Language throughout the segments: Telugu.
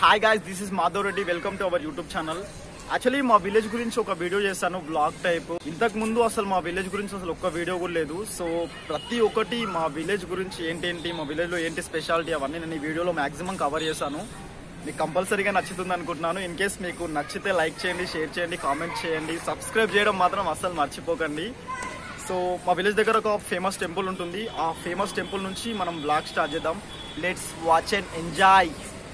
Hi guys this is Madhav Reddy welcome to our YouTube channel actually మా విలేజ్ గురించి ఒక వీడియో చేశాను బ్లాగ్ టైప్ ఇంతకు ముందు అసలు మా విలేజ్ గురించి అసలు ఒక్క వీడియో కూడా లేదు సో ప్రతి ఒక్కటి మా విలేజ్ గురించి ఏంటేంటి మా విలేజ్ లో ఏంటి స్పెషాలిటీ అవన్నీ నేను ఈ వీడియోలో మాక్సిమం కవర్ చేశాను మీకు కంపల్సరీగా నచ్చుతుంది అనుకుంటున్నాను ఇన్ కేస్ మీకు నచ్చితే లైక్ చేయండి షేర్ చేయండి కామెంట్ చేయండి సబ్స్క్రైబ్ చేయడం మాత్రం అస్సలు మర్చిపోకండి సో మా విలేజ్ దగ్గర ఒక ఫేమస్ టెంపుల్ ఉంటుంది ఆ ఫేమస్ టెంపుల్ నుంచి మనం బ్లాగ్ స్టార్ట్ చేద్దాం let's watch and enjoy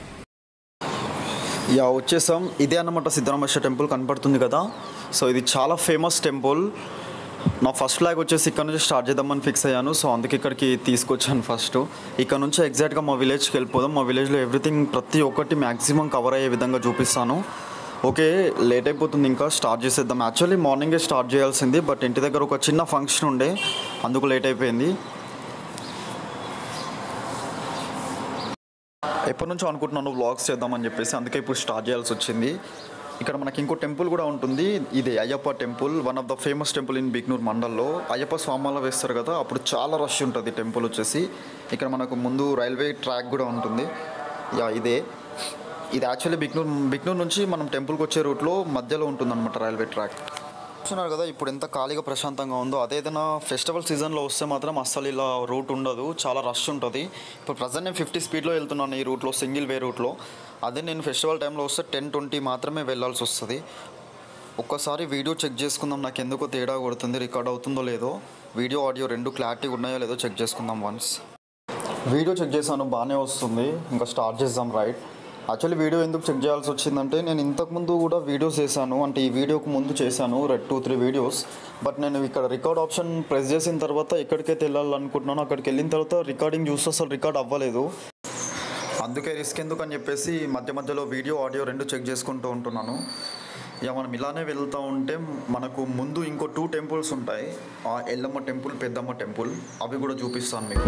ya వచ్చేసాం ఇదే అన్నమాట సిద్ధరామేశ్వర టెంపుల్ కనపడుతుంది కదా సో ఇది చాలా ఫేమస్ టెంపుల్ నా ఫస్ట్ ఫ్లాగ్ వచ్చేసి ఇక్కడ నుంచి స్టార్ట్ చేద్దామని ఫిక్స్ అయ్యాను సో అందుకే ఇక్కడికి తీసుకొచ్చాను ఫస్ట్ ఇక్కడ నుంచి ఎగ్జాక్ట్గా మా విలేజ్కి వెళ్ళిపోదాం మా విలేజ్లో ఎవ్రీథింగ్ ప్రతి ఒక్కటి మ్యాక్సిమం కవర్ అయ్యే విధంగా చూపిస్తాను ఓకే లేట్ అయిపోతుంది ఇంకా స్టార్ట్ చేసేద్దాం యాక్చువల్లీ మార్నింగే స్టార్ట్ చేయాల్సింది బట్ ఇంటి దగ్గర ఒక చిన్న ఫంక్షన్ ఉండే అందుకు లేట్ అయిపోయింది ఎప్పటి నుంచో అనుకుంటున్నాను వ్లాగ్స్ చేద్దామని చెప్పేసి అందుకే ఇప్పుడు స్టార్ట్ చేయాల్సి వచ్చింది ఇక్కడ మనకి ఇంకో టెంపుల్ కూడా ఉంటుంది ఇది Ayyappa temple one of the famous temple in Bignoor మండల్లో అయ్యప్ప స్వామాల వేస్తారు కదా అప్పుడు చాలా రష్ ఉంటుంది టెంపుల్ వచ్చేసి ఇక్కడ మనకు ముందు రైల్వే ట్రాక్ కూడా ఉంటుంది యా ఇదే ఇది యాక్చువల్లీ బిగ్నూర్ బిగ్నూర్ నుంచి మనం టెంపుల్కి వచ్చే రూట్లో మధ్యలో ఉంటుంది రైల్వే ట్రాక్ చూస్తున్నారు కదా ఇప్పుడు ఎంత ఖాళీగా ప్రశాంతంగా ఉందో అదే ఏదైనా ఫెస్టివల్ సీజన్లో వస్తే మాత్రం అస్సలు ఇలా రూట్ ఉండదు చాలా రష్ ఉంటుంది ఇప్పుడు ప్రజెంట్ నేను ఫిఫ్టీ స్పీడ్లో వెళ్తున్నాను ఈ రూట్లో సింగిల్ వే రూట్లో అదే నేను ఫెస్టివల్ టైంలో వస్తే టెన్ ట్వంటీ మాత్రమే వెళ్ళాల్సి వస్తుంది ఒక్కసారి వీడియో చెక్ చేసుకుందాం నాకు ఎందుకో తేడా కొడుతుంది రికార్డ్ అవుతుందో లేదో వీడియో ఆడియో రెండు క్లారిటీ ఉన్నాయో లేదో చెక్ చేసుకుందాం వన్స్ వీడియో చెక్ చేశాను బాగానే వస్తుంది ఇంకా స్టార్ట్ చేద్దాం రైట్ యాక్చువల్లీ వీడియో ఎందుకు చెక్ చేయాల్సి వచ్చిందంటే నేను ఇంతకుముందు కూడా వీడియోస్ చేశాను అంటే ఈ వీడియోకి ముందు చేశాను రెడ్ టూ త్రీ వీడియోస్ బట్ నేను ఇక్కడ రికార్డ్ ఆప్షన్ ప్రెస్ చేసిన తర్వాత ఎక్కడికైతే వెళ్ళాలనుకుంటున్నానో అక్కడికి వెళ్ళిన తర్వాత రికార్డింగ్ చూస్తే అసలు రికార్డ్ అవ్వలేదు అందుకే రిస్క్ ఎందుకు అని చెప్పేసి మధ్య మధ్యలో వీడియో ఆడియో రెండు చెక్ చేసుకుంటూ ఉంటున్నాను ఇక మనం ఇలానే వెళ్తూ ఉంటే మనకు ముందు ఇంకో టూ టెంపుల్స్ ఉంటాయి ఆ ఎల్లమ్మ టెంపుల్ పెద్దమ్మ టెంపుల్ అవి కూడా చూపిస్తాను మీకు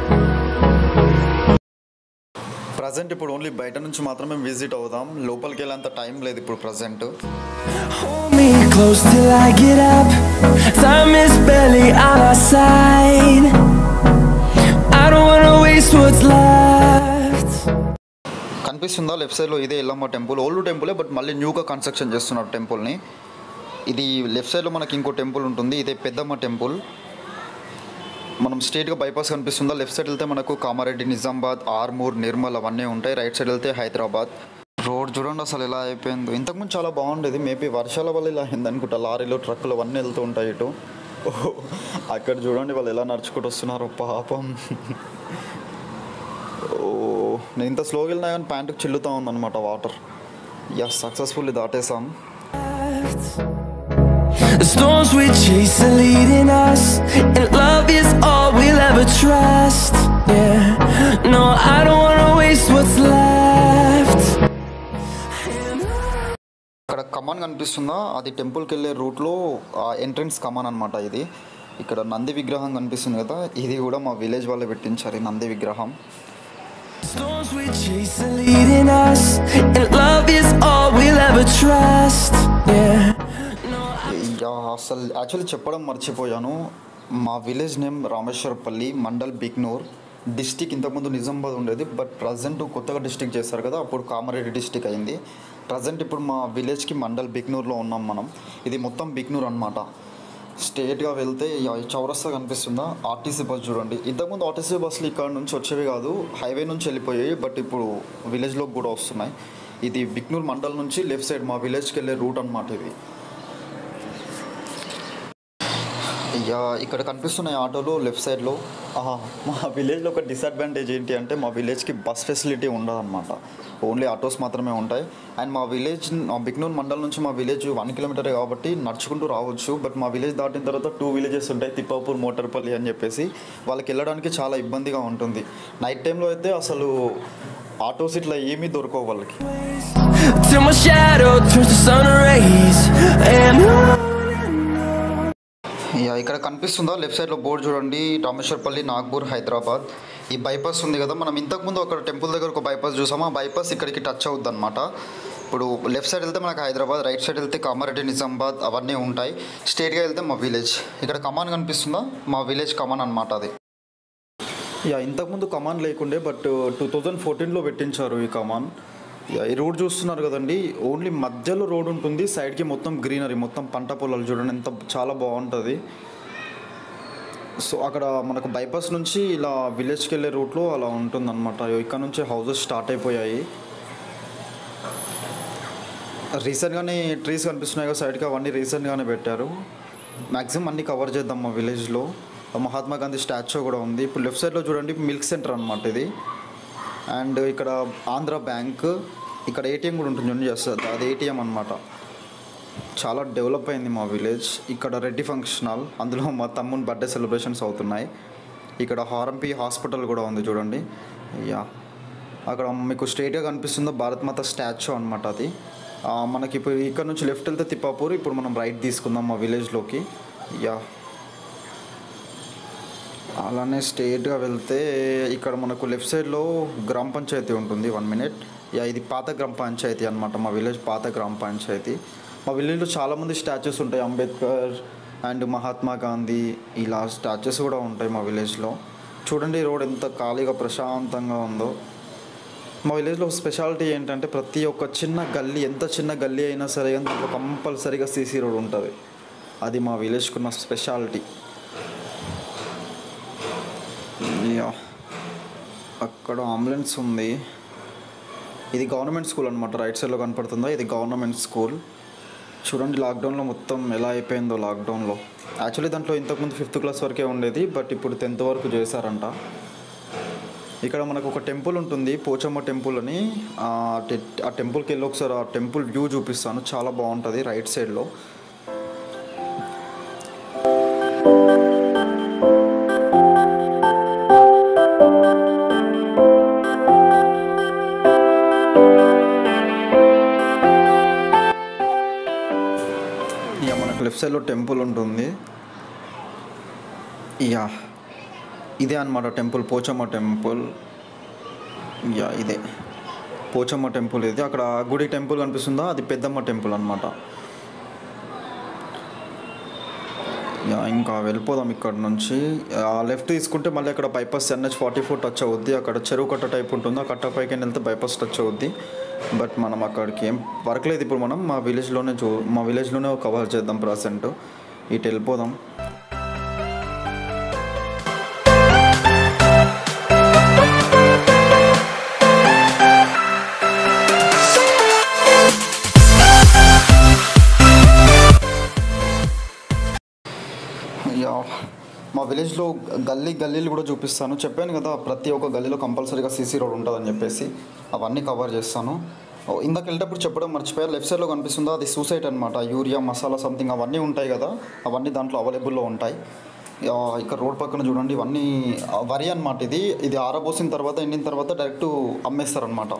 ప్రజెంట్ ఇప్పుడు ఓన్లీ బయట నుంచి మాత్రమే విజిట్ అవుదాం లోపలికి వెళ్ళేంత టైం లేదు ఇప్పుడు present Hold me close till I get up. Time is barely on our side. I don't wanna waste what's left. కనిపిస్తుందా లెఫ్ట్ సైడ్లో ఇదే ఎల్లమ్మ టెంపుల్ ఓల్డ్ టెంపులే బట్ మళ్ళీ న్యూగా కన్స్ట్రక్షన్ చేస్తున్నారు టెంపుల్ని ఇది లెఫ్ట్ సైడ్లో మనకి ఇంకో టెంపుల్ ఉంటుంది ఇదే పెద్దమ్మ టెంపుల్ మనం స్ట్రేట్గా బైపాస్ కనిపిస్తుందా లెఫ్ట్ సైడ్ వెళ్తే మనకు కామారెడ్డి నిజామాబాద్ ఆర్మూర్ నిర్మల్ అవన్నీ ఉంటాయి రైట్ సైడ్ వెళ్తే హైదరాబాద్ రోడ్ చూడండి అసలు ఎలా అయిపోయిందో ఇంతకుముందు చాలా బాగుండేది మేబీ వర్షాల వల్ల ఇలా అయింది అనుకుంటా లారీలు ట్రక్కులు అవన్నీ వెళ్తూ ఉంటాయి ఇటు ఓహో, అక్కడ చూడండి వాళ్ళు ఎలా నడుచుకుంటూ వస్తున్నారు పాపం ఓ నేను ఇంత స్లోగా వెళ్ళినా కానీ ప్యాంటుకు చిల్లుతూ ఉందన్నమాట వాటర్ యా సక్సెస్ఫుల్లీ దాటేసాం The storms we chase are leading us, and love is all we'll ever trust. Yeah, no, I don't wanna waste what's left. ఇక్కడ కమాన్ కనిపిస్తుందా అది టెంపుల్కి వెళ్ళే రూట్లో ఎంట్రన్స్ కమాన్ అనమాట ఇది ఇక్కడ నంది విగ్రహం కనిపిస్తుంది కదా ఇది కూడా మా విలేజ్ వాళ్ళే పెట్టించారు ఈ నంది విగ్రహం Storms we chase are leading us, and love is all we'll ever trust. Yeah, no, I ya, అసలు యాక్చువల్లీ చెప్పడం మర్చిపోయాను మా village name Rameshwarpalli mandal Bignoor district ఇంతకుముందు నిజామాబాద్ ఉండేది బట్ ప్రజెంట్ కొత్తగా డిస్టిక్ చేశారు కదా అప్పుడు కామారెడ్డి డిస్టిక్ అయింది ప్రజెంట్ ఇప్పుడు మా విలేజ్కి మండల్ బిగ్నూర్లో ఉన్నాం మనం ఇది మొత్తం బిగ్నూర్ అనమాట స్ట్రేట్గా వెళ్తే యా, ఈ చౌరస్తా కనిపిస్తుందా ఆర్టీసీ బస్ చూడండి ఇంతకుముందు ఆర్టీసీ బస్సులు ఇక్కడ నుంచి వచ్చేవి కాదు హైవే నుంచి వెళ్ళిపోయాయి బట్ ఇప్పుడు విలేజ్లోకి కూడా వస్తున్నాయి ఇది బిగ్నూర్ మండల్ నుంచి లెఫ్ట్ సైడ్ మా విలేజ్కి వెళ్ళే రూట్ అనమాట ఇది యా ఇక్కడ కనిపిస్తున్నాయి ఆటోలో లెఫ్ట్ సైడ్లో ఆహా, మా విలేజ్లో ఒక డిసడ్వాంటేజ్ ఏంటి అంటే మా విలేజ్కి బస్ ఫెసిలిటీ ఉండదన్నమాట ఓన్లీ ఆటోస్ మాత్రమే ఉంటాయి అండ్ మా విలేజ్ మా బిగ్నూర్ మండల్ నుంచి మా విలేజ్ వన్ కిలోమీటరే కాబట్టి నడుచుకుంటూ రావచ్చు బట్ మా విలేజ్ దాటిన తర్వాత టూ విలేజెస్ ఉంటాయి తిప్పాపూర్ మోటార్పల్లి అని చెప్పేసి వాళ్ళకి వెళ్ళడానికి చాలా ఇబ్బందిగా ఉంటుంది నైట్ టైంలో అయితే అసలు ఆటోస్ ఇట్లా ఏమీ దొరకవు వాళ్ళకి till my shadow turns to sun rays, and on. Ya ఇక్కడ కనిపిస్తుందా లెఫ్ట్ సైడ్లో బోర్డు చూడండి రామేశ్వరపల్లి నాగ్పూర్ హైదరాబాద్ ఈ బైపాస్ ఉంది కదా మనం ఇంతకుముందు అక్కడ టెంపుల్ దగ్గర ఒక బైపాస్ చూసాము ఆ బైపాస్ ఇక్కడికి టచ్ అవుద్ది అనమాట ఇప్పుడు లెఫ్ట్ సైడ్ వెళ్తే మనకు హైదరాబాద్ రైట్ సైడ్ వెళ్తే కామారెడ్డి నిజామాబాద్ అవన్నీ ఉంటాయి స్ట్రేట్గా వెళ్తే మా విలేజ్ ఇక్కడ కమాన్ కనిపిస్తుందా మా విలేజ్ కమాన్ అనమాట అది యా ఇంతకుముందు కమాన్ లేకుండే బట్ టూ థౌజండ్ ఫోర్టీన్లో పెట్టించారు ఈ కమాన్ యా, ఈ రోడ్ చూస్తున్నారు కదండి ఓన్లీ మధ్యలో రోడ్ ఉంటుంది సైడ్కి మొత్తం గ్రీనరీ మొత్తం పంట పొలాలు చూడండి ఎంత చాలా బాగుంటుంది సో అక్కడ మనకు బైపాస్ నుంచి ఇలా విలేజ్కి వెళ్ళే రూట్లో అలా ఉంటుందన్నమాట ఇక్కడ నుంచి హౌసెస్ స్టార్ట్ అయిపోయాయి రీసెంట్గానే ట్రీస్ కనిపిస్తున్నాయి కదా సైడ్కి అవన్నీ రీసెంట్గానే పెట్టారు మ్యాక్సిమం అన్నీ కవర్ చేద్దాం మా విలేజ్లో మహాత్మా గాంధీ స్టాచ్యూ కూడా ఉంది ఇప్పుడు లెఫ్ట్ సైడ్లో చూడండి మిల్క్ సెంటర్ అనమాట ఇది అండ్ ఇక్కడ ఆంధ్ర బ్యాంక్ ఇక్కడ ఏటీఎం కూడా ఉంటుంది చూడండి చేస్తుంది అది ఏటీఎం అనమాట చాలా డెవలప్ అయింది మా విలేజ్ ఇక్కడ రెడ్డి ఫంక్షన్ హాల్ అందులో మా తమ్ముని బర్త్డే సెలబ్రేషన్స్ అవుతున్నాయి ఇక్కడ హారంపి హాస్పిటల్ కూడా ఉంది చూడండి యా అక్కడ మీకు స్ట్రైట్గా కనిపిస్తుందో భారత్ మాత స్టాచ్యూ అనమాట అది ఆ, మనకి ఇప్పుడు ఇక్కడ నుంచి లెఫ్ట్ వెళ్తే తిప్పాపూర్ ఇప్పుడు మనం రైట్ తీసుకుందాం మా విలేజ్లోకి యా అలానే స్ట్రైట్గా వెళ్తే ఇక్కడ మనకు లెఫ్ట్ సైడ్లో గ్రామ పంచాయతీ ఉంటుంది వన్ మినిట్ యా ఇది పాత గ్రామ పంచాయతీ అనమాట మా విలేజ్ పాత గ్రామ పంచాయతీ మా విలేజ్లో చాలామంది స్టాచ్యూస్ ఉంటాయి అంబేద్కర్ అండ్ మహాత్మా గాంధీ ఇలా స్టాచ్యూస్ కూడా ఉంటాయి మా విలేజ్లో చూడండి ఈ రోడ్ ఎంత ఖాళీగా ప్రశాంతంగా ఉందో మా విలేజ్లో స్పెషాలిటీ ఏంటంటే ప్రతి ఒక్క చిన్న గల్లీ ఎంత చిన్న గల్లీ అయినా సరే కానీ దాంట్లో కంపల్సరీగా సీసీ రోడ్ ఉంటుంది అది మా విలేజ్కున్న స్పెషాలిటీ యా అక్కడ అంబులెన్స్ ఉంది ఇది గవర్నమెంట్ స్కూల్ అనమాట రైట్ సైడ్లో కనపడుతుందా ఇది గవర్నమెంట్ స్కూల్ చూడండి లాక్డౌన్లో మొత్తం ఎలా అయిపోయిందో లాక్డౌన్లో యాక్చువల్లీ దాంట్లో ఇంతకుముందు ఫిఫ్త్ క్లాస్ వరకే ఉండేది బట్ ఇప్పుడు టెన్త్ వరకు చేశారంట ఇక్కడ మనకు ఒక టెంపుల్ ఉంటుంది పోచమ్మ టెంపుల్ అని ఆ టె- ఆ టెంపుల్కి వెళ్ళి ఒకసారి ఆ టెంపుల్ వ్యూ చూపిస్తాను చాలా బాగుంటుంది రైట్ సైడ్లో ఇక మనకు లెఫ్ట్ సైడ్లో టెంపుల్ ఉంటుంది యా ఇదే అనమాట టెంపుల్ పోచమ్మ టెంపుల్ యా ఇదే పోచమ్మ టెంపుల్ ఇది అక్కడ గుడి టెంపుల్ కనిపిస్తుందా అది పెద్దమ్మ టెంపుల్ అనమాట యా ఇంకా వెళ్ళిపోదాం ఇక్కడ నుంచి లెఫ్ట్ తీసుకుంటే మళ్ళీ అక్కడ bypass NH forty four touch అవుద్ది అక్కడ చెరువు కట్ట టైప్ ఉంటుంది ఆ కట్ట పైకి వెళ్తే బైపాస్ టచ్ అవుద్ది బట్ మనం అక్కడికి ఏం వర్క్ లేదు ఇప్పుడు మనం మా విలేజ్లోనే చూ మా విలేజ్లోనే కవర్ చేద్దాం ప్రజెంట్ ఇటు వెళ్ళిపోదాం యా మా విలేజ్లో గల్లీ గల్లీలు కూడా చూపిస్తాను చెప్పాను కదా ప్రతి ఒక్క గల్లీలో కంపల్సరీగా సీసీ రోడ్ ఉంటుందని చెప్పేసి అవన్నీ కవర్ చేస్తాను ఓ, ఇందాక వెళ్ళేటప్పుడు చెప్పడం మర్చిపోయారు లెఫ్ట్ సైడ్లో కనిపిస్తుందో అది సూసైడ్ అనమాట యూరియా మసాలా సంథింగ్ అవన్నీ ఉంటాయి కదా అవన్నీ దాంట్లో అవైలబుల్లో ఉంటాయి యా, ఇక్కడ రోడ్ పక్కన చూడండి ఇవన్నీ ఆ, వరి అనమాట ఇది ఇది ఆరబోసిన తర్వాత ఎండిన తర్వాత డైరెక్ట్ అమ్మేస్తారనమాట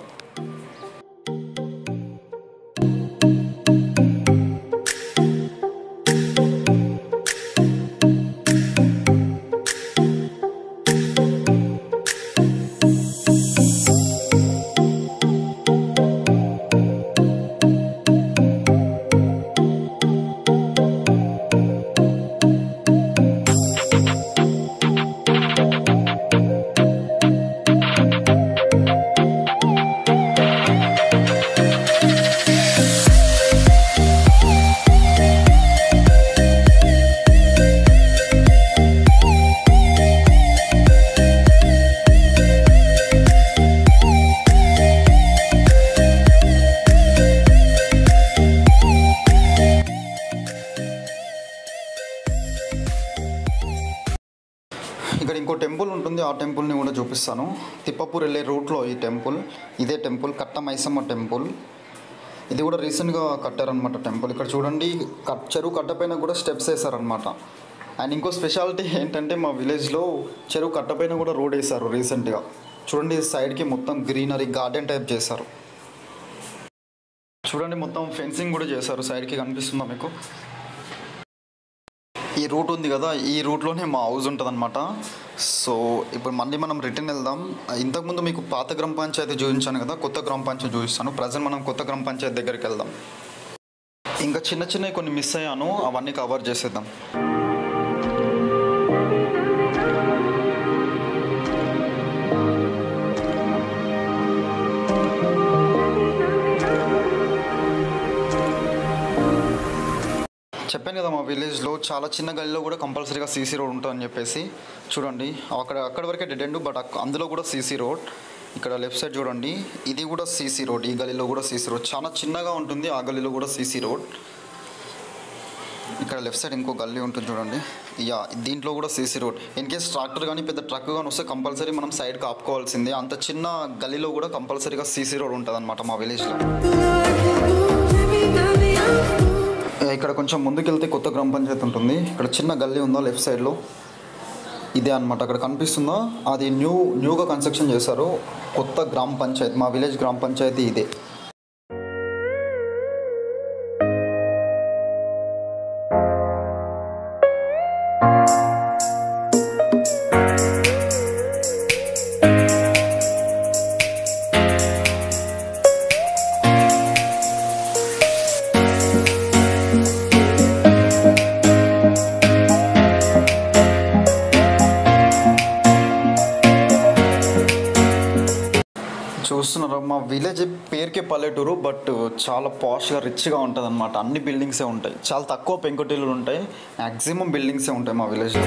ఇక్కడ ఇంకో టెంపుల్ ఉంటుంది ఆ టెంపుల్ని కూడా చూపిస్తాను తిప్పపూర్ వెళ్ళే రూట్లో ఈ టెంపుల్ ఇదే టెంపుల్ కట్ట మైసమ్మ టెంపుల్ ఇది కూడా రీసెంట్గా కట్టారనమాట టెంపుల్ ఇక్కడ చూడండి కట్ చెరువు కట్టపైన కూడా స్టెప్స్ వేసారనమాట అండ్ ఇంకో స్పెషాలిటీ ఏంటంటే మా విలేజ్లో చెరువు కట్టపైన కూడా రోడ్ వేశారు రీసెంట్గా చూడండి సైడ్కి మొత్తం గ్రీనరీ గార్డెన్ టైప్ చేశారు చూడండి మొత్తం ఫెన్సింగ్ కూడా చేశారు సైడ్కి కనిపిస్తుందా మీకు ఈ రూట్ ఉంది కదా ఈ రూట్లోనే మా హౌస్ ఉంటుంది అనమాట సో ఇప్పుడు మళ్ళీ మనం రిటర్న్ వెళ్దాం ఇంతకుముందు మీకు పాత గ్రామ పంచాయతీ చూపించాను కదా కొత్త గ్రామ పంచాయతీ చూపిస్తాను ప్రజెంట్ మనం కొత్త గ్రామ పంచాయతీ దగ్గరికి వెళ్దాం ఇంకా చిన్న చిన్నవి కొన్ని మిస్ అయ్యాను అవన్నీ కవర్ చేసేద్దాం చెప్పాను కదా మా విలేజ్లో చాలా చిన్న గల్లీలో కూడా కంపల్సరీగా సీసీ రోడ్ ఉంటుందని చెప్పేసి చూడండి అక్కడ అక్కడ వరకే డెడ్ ఎండ్ బట్ అక్క- అందులో కూడా సీసీ రోడ్ ఇక్కడ లెఫ్ట్ సైడ్ చూడండి ఇది కూడా సీసీ రోడ్ ఈ గలీలో కూడా సీసీ రోడ్ చాలా చిన్నగా ఉంటుంది ఆ గలీలో కూడా సీసీ రోడ్ ఇక్కడ లెఫ్ట్ సైడ్ ఇంకో గల్లీ ఉంటుంది చూడండి యా దీంట్లో కూడా CC road in case tractor కానీ పెద్ద ట్రక్ కానీ వస్తే కంపల్సరీ మనం సైడ్కి ఆపుకోవాల్సిందే అంత చిన్న గల్లీలో కూడా కంపల్సరీగా సీసీ రోడ్ ఉంటుంది అనమాట మా విలేజ్లో ఇక్కడ కొంచెం ముందుకెళ్తే కొత్త గ్రామ పంచాయతీ ఉంటుంది ఇక్కడ చిన్న గల్లీ ఉందా లెఫ్ట్ సైడ్లో ఇదే అనమాట అక్కడ కనిపిస్తుందా అది న్యూ న్యూగా కన్స్ట్రక్షన్ చేశారు కొత్త గ్రామ పంచాయతీ మా విలేజ్ గ్రామ పంచాయతీ ఇదే చూస్తున్నారా మా విలేజ్ పేరుకే పల్లెటూరు బట్ చాలా పాష్గా రిచ్గా ఉంటుంది అనమాట అన్ని బిల్డింగ్సే ఉంటాయి చాలా తక్కువ పెంకుటిల్లు ఉంటాయి మ్యాక్సిమం బిల్డింగ్సే ఉంటాయి మా విలేజ్లో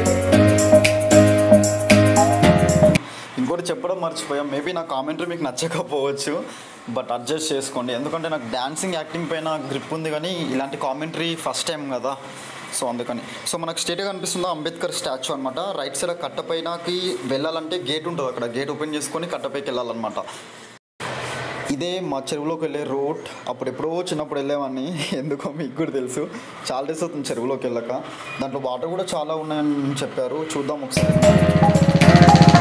ఇంకోటి చెప్పడం మర్చిపోయాం మేబీ నా కామెంటరీ మీకు నచ్చకపోవచ్చు బట్ అడ్జస్ట్ చేసుకోండి ఎందుకంటే నాకు డాన్సింగ్ యాక్టింగ్ పైన గ్రిప్ ఉంది కానీ ఇలాంటి కామెంటరీ ఫస్ట్ టైం కదా సో అందుకని సో మనకు స్టేట్గా కనిపిస్తుందా అంబేద్కర్ స్టాచ్యూ అనమాట రైట్ సైడ్ కట్టపైనకి వెళ్ళాలంటే గేట్ ఉంటుంది అక్కడ గేట్ ఓపెన్ చేసుకొని కట్టపైకి వెళ్ళాలన్నమాట ఇదే మా చెరువులోకి వెళ్ళే రోడ్ అప్పుడు ఎప్పుడో చిన్నప్పుడు వెళ్ళేవాడిని ఎందుకో మీకు కూడా తెలుసు చాలా డేస్ అవుతుంది చెరువులోకి వెళ్ళాక దాంట్లో వాటర్ కూడా చాలా ఉన్నాయని చెప్పారు చూద్దాం ఒకసారి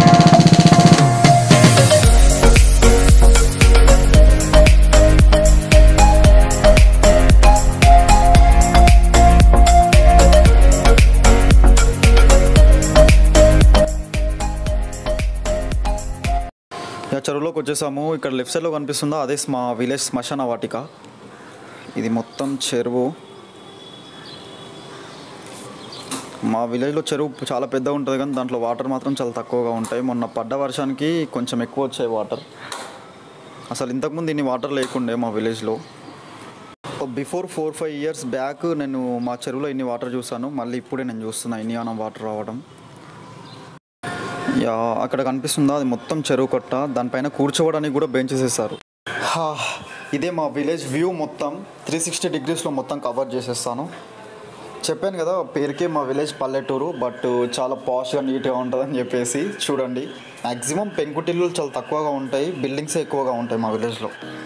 ఇక చెరువులోకి వచ్చేసాము ఇక్కడ లెఫ్ట్ సైడ్లో కనిపిస్తుందా అదే మా విలేజ్ శ్మశాన వాటిక ఇది మొత్తం చెరువు మా విలేజ్లో చెరువు చాలా పెద్దగా ఉంటుంది కానీ దాంట్లో వాటర్ మాత్రం చాలా తక్కువగా ఉంటాయి మొన్న పడ్డ వర్షానికి కొంచెం ఎక్కువ వచ్చాయి వాటర్ అసలు ఇంతకుముందు ఇన్ని వాటర్ లేకుండే మా విలేజ్లో before four five years back నేను మా చెరువులో ఇన్ని వాటర్ చూసాను మళ్ళీ ఇప్పుడే నేను చూస్తున్నా ఇన్ని అన్న వాటర్ రావడం యా అక్కడ కనిపిస్తుందా అది మొత్తం చెరువు కట్ట దానిపైన కూర్చోవడానికి కూడా బెంచెస్ వేస్తారు హా, ఇదే మా విలేజ్ వ్యూ మొత్తం త్రీ సిక్స్టీ డిగ్రీస్లో మొత్తం కవర్ చేసేస్తాను చెప్పాను కదా పేరుకే మా విలేజ్ పల్లెటూరు బట్ చాలా పాష్గా నీట్గా ఉంటుందని చెప్పేసి చూడండి మ్యాక్సిమం పెంకుటిల్లు చాలా తక్కువగా ఉంటాయి బిల్డింగ్సే ఎక్కువగా ఉంటాయి మా విలేజ్లో